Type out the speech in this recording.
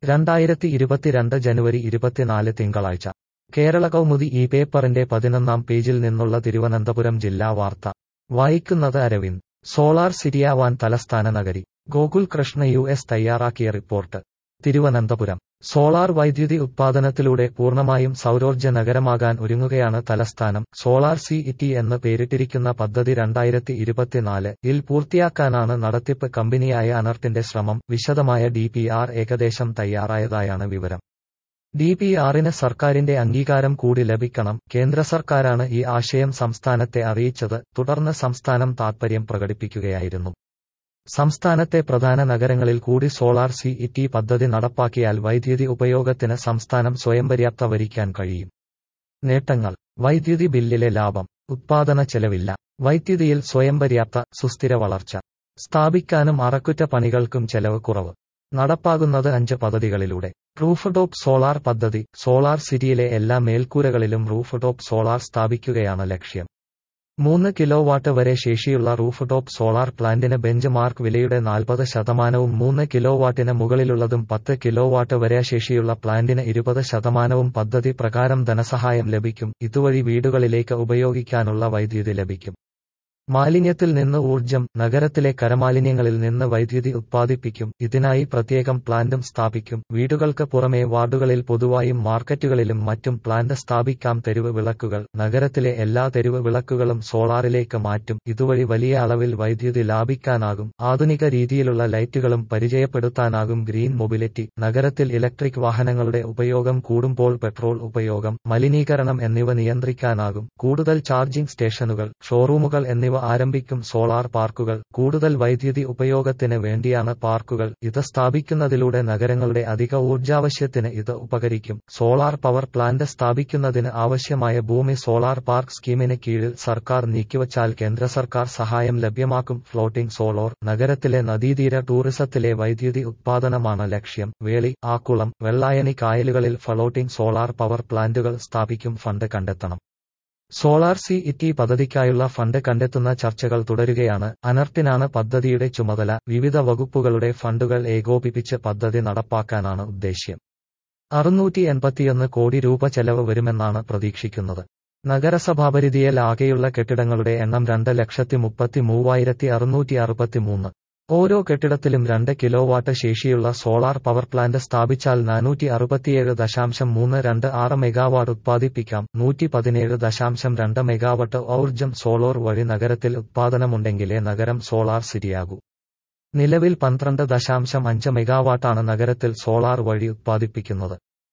രണ്ടായിരത്തി ഇരുപത്തിരണ്ട് ജനുവരി ഇരുപത്തിനാല് തിങ്കളാഴ്ച കേരള കൗമുദി ഈ പേപ്പറിന്റെ പതിനൊന്നാം പേജിൽ നിന്നുള്ള തിരുവനന്തപുരം ജില്ലാ വാർത്ത വായിക്കുന്നത് അരവിന്ദ് സോളാർ സിറ്റിയാവാൻ തലസ്ഥാന നഗരി ഗോകുൽ കൃഷ്ണ യു എസ് തയ്യാറാക്കിയ റിപ്പോർട്ട് തിരുവനന്തപുരം സോളാർ വൈദ്യുതി ഉത്പാദനത്തിലൂടെ പൂർണ്ണമായും സൗരോർജ്ജ നഗരമാകാൻ ഒരുങ്ങുകയാണ് തലസ്ഥാനം സോളാർ സി ഇറ്റി എന്ന് പേരിട്ടിരിക്കുന്ന പദ്ധതി രണ്ടായിരത്തി ഇരുപത്തിനാല് ഇൽ പൂർത്തിയാക്കാനാണ് നടത്തിപ്പ് കമ്പനിയായ അനർട്ടിന്റെ ശ്രമം വിശദമായ ഡി പി ആർ ഏകദേശം തയ്യാറായതായാണ് വിവരം ഡി പി ആറിന് സർക്കാരിന്റെ അംഗീകാരം കൂടി ലഭിക്കണം കേന്ദ്ര സർക്കാരാണ് ഈ ആശയം സംസ്ഥാനത്തെ അറിയിച്ചത് തുടർന്ന് സംസ്ഥാനം താൽപര്യം പ്രകടിപ്പിക്കുകയായിരുന്നു സംസ്ഥാനത്തെ പ്രധാന നഗരങ്ങളിൽ കൂടി സോളാർ സി ഇറ്റി പദ്ധതി നടപ്പാക്കിയാൽ വൈദ്യുതി ഉപയോഗത്തിന് സംസ്ഥാനം സ്വയം പര്യാപ്ത വരിക്കാൻ കഴിയും നേട്ടങ്ങൾ വൈദ്യുതി ബില്ലിലെ ലാഭം ഉത്പാദന ചെലവില്ല വൈദ്യുതിയിൽ സ്വയം പര്യാപ്ത സുസ്ഥിര വളർച്ച സ്ഥാപിക്കാനും അറക്കുറ്റപ്പണികൾക്കും ചെലവ് കുറവ് നടപ്പാകുന്നത് അഞ്ച് പദ്ധതികളിലൂടെ റൂഫ് ടോപ്പ് സോളാർ പദ്ധതി സോളാർ സിറ്റിയിലെ എല്ലാ മേൽക്കൂരകളിലും റൂഫ് ടോപ്പ് സോളാർ സ്ഥാപിക്കുകയാണ് ലക്ഷ്യം മൂന്ന് കിലോ വാട്ട് വരെ ശേഷിയുള്ള റൂഫ് ടോപ്പ് സോളാർ പ്ലാന്റിന് ബെഞ്ച് മാർക്ക് വിലയുടെ നാൽപ്പത് ശതമാനവും മൂന്ന് കിലോ വാട്ടിന് മുകളിലുള്ളതും പത്ത് കിലോ വാട്ട് വരെ ശേഷിയുള്ള പ്ലാന്റിന് ഇരുപത് ശതമാനവും പദ്ധതി പ്രകാരം ധനസഹായം ലഭിക്കും ഇതുവഴി വീടുകളിലേക്ക് ഉപയോഗിക്കാനുള്ള വൈദ്യുതി ലഭിക്കും മാലിന്യത്തിൽ നിന്ന് ഊർജം നഗരത്തിലെ കരമാലിന്യങ്ങളിൽ നിന്ന് വൈദ്യുതി ഉത്പാദിപ്പിക്കും ഇതിനായി പ്രത്യേകം പ്ലാന്റും സ്ഥാപിക്കും വീടുകൾക്ക് പുറമെ വാർഡുകളിൽ പൊതുവായും മാർക്കറ്റുകളിലും മറ്റും പ്ലാന്റ് സ്ഥാപിക്കാം തെരുവ് വിളക്കുകൾ നഗരത്തിലെ എല്ലാ തെരുവ് വിളക്കുകളും സോളാറിലേക്ക് മാറ്റും ഇതുവഴി വലിയ അളവിൽ വൈദ്യുതി ലാഭിക്കാനാകും ആധുനിക രീതിയിലുള്ള ലൈറ്റുകളും പരിചയപ്പെടുത്താനാകും ഗ്രീൻ മൊബിലിറ്റി നഗരത്തിൽ ഇലക്ട്രിക് വാഹനങ്ങളുടെ ഉപയോഗം കൂടുമ്പോൾ പെട്രോൾ ഉപയോഗം മലിനീകരണം എന്നിവ നിയന്ത്രിക്കാനാകും കൂടുതൽ ചാർജിംഗ് സ്റ്റേഷനുകൾ ഷോറൂമുകൾ എന്നിവ ആരംഭിക്കും സോളാർ പാർക്കുകൾ കൂടുതൽ വൈദ്യുതി ഉപയോഗത്തിന് വേണ്ടിയാണ് പാർക്കുകൾ ഇത് സ്ഥാപിക്കുന്നതിലൂടെ നഗരങ്ങളുടെ അധിക ഊർജാവശ്യത്തിന് ഇത് ഉപകരിക്കും സോളാർ പവർ പ്ലാന്റ് സ്ഥാപിക്കുന്നതിന് ആവശ്യമായ ഭൂമി സോളാർ പാർക്ക് സ്കീമിന് കീഴിൽ സർക്കാർ നീക്കിവച്ചാൽ കേന്ദ്ര സർക്കാർ സഹായം ലഭ്യമാക്കും ഫ്ലോട്ടിംഗ് സോളോർ നഗരത്തിലെ നദീതീര ടൂറിസത്തിലെ വൈദ്യുതി ഉത്പാദനമാണ് ലക്ഷ്യം വേളി ആക്കുളം വെള്ളായണി കായലുകളിൽ ഫ്ലോട്ടിംഗ് സോളാർ പവർ പ്ലാന്റുകൾ സ്ഥാപിക്കും ഫണ്ട് കണ്ടെത്തണം സോളാർ സി ഇറ്റി പദ്ധതിക്കായുള്ള ഫണ്ട് കണ്ടെത്തുന്ന ചർച്ചകൾ തുടരുകയാണ് അനർട്ടിനാണ് പദ്ധതിയുടെ ചുമതല വിവിധ വകുപ്പുകളുടെ ഫണ്ടുകൾ ഏകോപിപ്പിച്ച് പദ്ധതി നടപ്പാക്കാനാണ് ഉദ്ദേശ്യം അറുന്നൂറ്റി എൺപത്തിയൊന്ന് കോടി രൂപ ചെലവ് വരുമെന്നാണ് പ്രതീക്ഷിക്കുന്നത് നഗരസഭാപരിധിയിൽ ആകെയുള്ള കെട്ടിടങ്ങളുടെ എണ്ണം രണ്ട് ലക്ഷത്തി മുപ്പത്തി മൂവായിരത്തി അറുന്നൂറ്റി അറുപത്തിമൂന്ന് ഓരോ കെട്ടിടത്തിലും രണ്ട് കിലോവാട്ട് ശേഷിയുള്ള സോളാർ പവർ പ്ലാന്റ് സ്ഥാപിച്ചാൽ നാനൂറ്റി അറുപത്തിയേഴ് ദശാംശം മൂന്ന് രണ്ട് ആറ് മെഗാവാട്ട് ഉത്പാദിപ്പിക്കാം നൂറ്റി പതിനേഴ് ദശാംശം രണ്ട് മെഗാവാട്ട് ഊർജ്ജം സോളോർ വഴി നഗരത്തിൽ ഉത്പാദനമുണ്ടെങ്കിലേ നഗരം സോളാർ സിറ്റിയാകൂ നിലവിൽ പന്ത്രണ്ട് ദശാംശം അഞ്ച് മെഗാവാട്ടാണ് നഗരത്തിൽ സോളാർ വഴി ഉത്പാദിപ്പിക്കുന്നത്